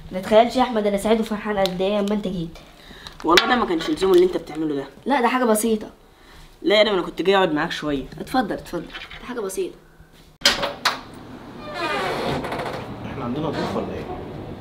ما تخيلش يا احمد انا سعيد وفرحان قد ايه اما انت جيت والله ده ما كانش لزوم اللي انت بتعمله ده لا ده حاجه بسيطه لا يا ادم انا كنت جاي اقعد معاك شويه اتفضل اتفضل ده حاجه بسيطه احنا عندنا ضيوف ولا ايه؟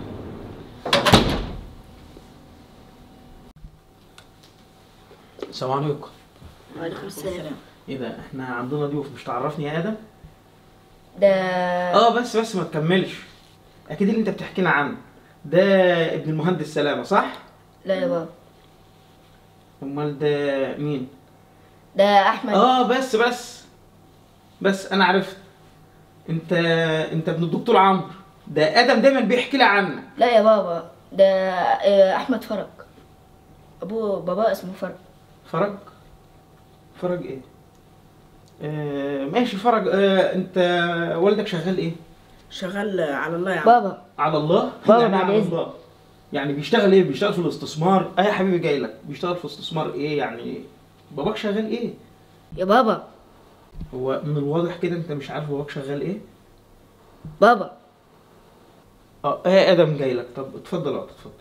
السلام عليكم وعليكم السلام ايه ده احنا عندنا ضيوف مش تعرفني يا ادم؟ ده اه بس بس ما تكملش اكيد اللي انت بتحكي لنا عنه ده ابن المهندس سلامه صح؟ لا يا بابا امال ده مين؟ ده احمد اه بس بس بس انا عرفت انت انت ابن الدكتور عمرو ده ادم دايما بيحكي لي عنك لا يا بابا ده آه، احمد فرج ابوه بابا اسمه فرج فرج فرج ايه آه ماشي فرج آه انت والدك شغال ايه شغال على الله يا عم بابا على الله بابا يعني بعد على إذنك. الله يعني بيشتغل ايه بيشتغل في الاستثمار اي يا حبيبي جاي لك بيشتغل في استثمار ايه يعني باباك شغال ايه يا بابا هو من الواضح كده انت مش عارف باباك شغال ايه بابا اه ايه ادم جاي لك طب اتفضل اقعد اتفضل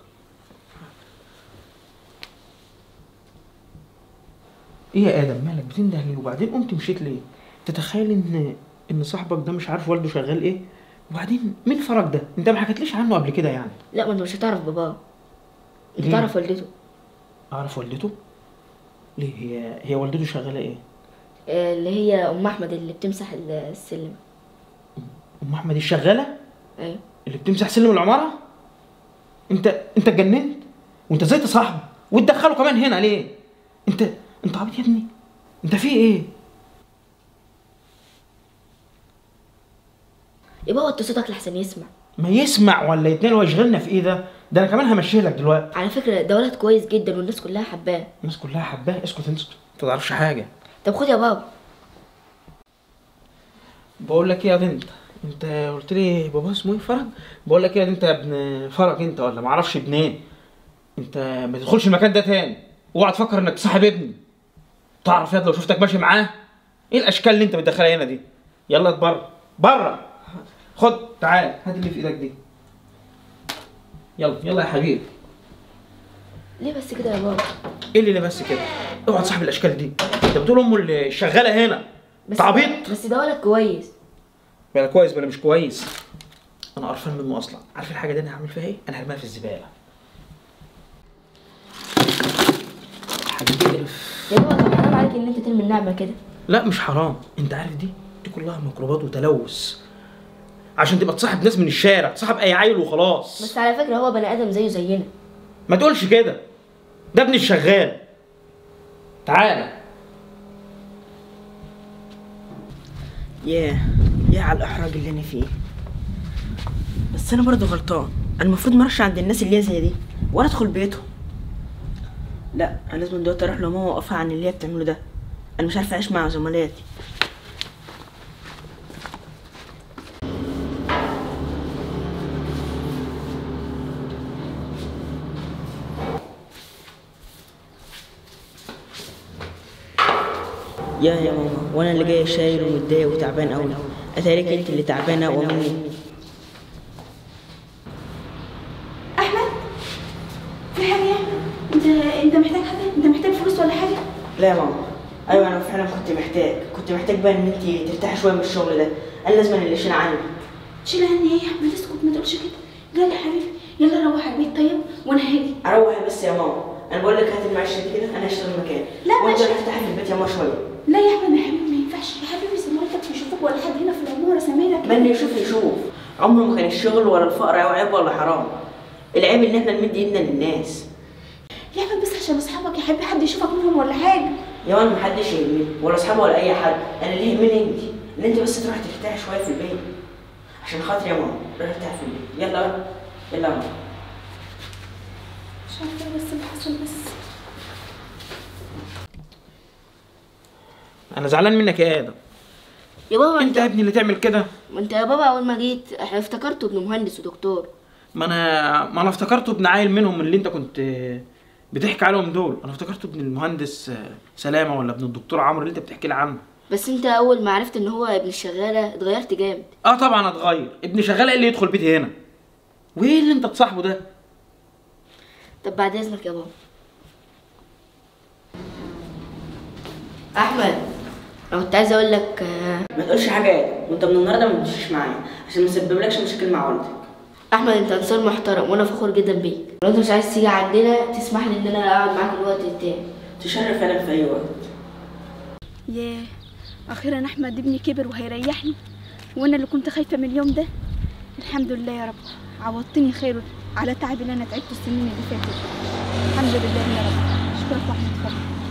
ايه يا ادم مالك بتنده ليه وبعدين قمت مشيت ليه تتخيل ان ان صاحبك ده مش عارف والده شغال ايه وبعدين مين فرج ده انت ما حكيتليش عنه قبل كده يعني لا ما انت مش هتعرف باباه انت ليه؟ تعرف والدته اعرف والدته ليه هي هي والدته شغاله ايه آه، اللي هي ام احمد اللي بتمسح ال- السلم ام احمد الشغاله ايوه اللي بتمسح سلم العماره انت انت اتجننت وانت ازاي تصاحبه وتدخله كمان هنا ليه انت انت عبيط يا ابني انت في ايه يا بابا انت صوتك لحسن يسمع ما يسمع ولا يتنقل ويشغلنا في ايه ده ده انا كمان همشيه لك دلوقتي على فكره ده ولد كويس جدا والناس كلها حباه الناس كلها حباه اسكت انت اسكت انت ما تعرفش حاجه طب خد يا بابا بقول لك ايه يا بنت انت قلت لي بابا اسمه ايه فرج بقول لك ايه يا انت يا ابن فرج انت ولا ما اعرفش ابن ايه انت ما تدخلش المكان ده تاني اوعى تفكر انك تصاحب ابني تعرف ياد لو شفتك ماشي معاه ايه الاشكال اللي انت بتدخلها هنا دي يلا بره بره خد تعال هات اللي في ايدك دي يلا يلا يا حبيبي ليه بس كده يا بابا ايه اللي بس كده اوعى تصاحب الاشكال دي انت بتقول امه اللي شغاله هنا بس تعبيط بس ده ولد كويس بلا كويس بلا مش كويس انا قرفان منه اصلا عارف الحاجه دي انا هعمل فيها ايه انا هرميها في الزباله حاجه تقرف يا بابا طب حرام عليك ان انت ترمي النعمه كده لا مش حرام انت عارف دي دي كلها ميكروبات وتلوث عشان تبقى تصاحب ناس من الشارع تصاحب اي عيل وخلاص بس على فكره هو بني ادم زيه زينا ما تقولش كده ده ابن الشغال تعالى ياه يا على الاحراج اللي انا فيه بس انا برضو غلطان انا المفروض ما اروحش عند الناس اللي هي زي دي ولا ادخل بيتهم لا انا لازم دلوقتي اروح لماما واقفها عن اللي هي بتعمله ده انا مش عارفه اعيش مع زملاتي يا يا ماما وانا اللي جاي شايل ومتضايق وتعبان قوي اتاريك انت اللي تعبانه ومني في حاجة يا أحمد؟ انت انت محتاج حاجة؟ انت محتاج فلوس ولا حاجة؟ لا يا ماما ايوه انا فعلا كنت محتاج كنت محتاج بقى ان انت ترتاحي شويه من الشغل ده انا لازم اللي يشيل عني شيل عني ايه يا احمد اسكت ما تقولش كده يلا يا حبيبي يلا روح البيت طيب وانا هاجي اروح بس يا ماما انا بقول لك هات المعيشه دي كده انا هشتغل مكان لا، وانت ماشي. افتحي في البيت يا ماما شويه لا يا احمد يا حبيبي ما ينفعش يا حبيبي زمالتك يشوفوك ولا حد هنا في العمارة سامعك من يشوف يشوف عمره ما كان الشغل ولا الفقر او عيب ولا حرام العيب ان احنا نمد ايدنا للناس يا احمد بس عشان اصحابك يا حبيبي حد يشوفك منهم ولا حاجة يا مان محدش يهمني ولا اصحابي ولا اي حد انا اللي يهمني انت ان انت بس تروحي ترتاحي شويه في البيت عشان خاطري يا ماما روحي ارتاحي في البيت يلا يلا يا ماما مش عارفة بس اللي حصل بس انا زعلان منك يا ادم يا بابا انت انت يا ابني اللي تعمل كده ما انت يا بابا اول ما جيت احنا افتكرته ابن مهندس ودكتور ما انا ما انا افتكرته ابن عيل منهم اللي انت كنت بتحكي عليهم دول انا افتكرته ابن المهندس سلامه ولا ابن الدكتور عمرو اللي انت بتحكي لي عنه بس انت اول ما عرفت ان هو ابن الشغاله اتغيرت جامد اه طبعا اتغير ابن شغال ايه اللي يدخل بيتي هنا وايه اللي انت تصاحبه ده طب بعد اذنك يا بابا احمد انا كنت عايز اقول لك آه، ما تقولش حاجه يا ادم وانت من النهارده ما تمشيش معايا عشان ما اسببلكش مشاكل مع والدك احمد انت انسان محترم وانا فخور جدا بيك لو انت مش عايز تيجي عندنا تسمح لي ان انا اقعد معاك الوقت التاني تشرف انا في اي وقت ياه اخيرا احمد ابني كبر وهيريحني وانا اللي كنت خايفه من اليوم ده الحمد لله يا رب عوضتني خير على تعب اللي انا تعبته السنين اللي فاتت الحمد لله يا رب اشكرك واحمد فضل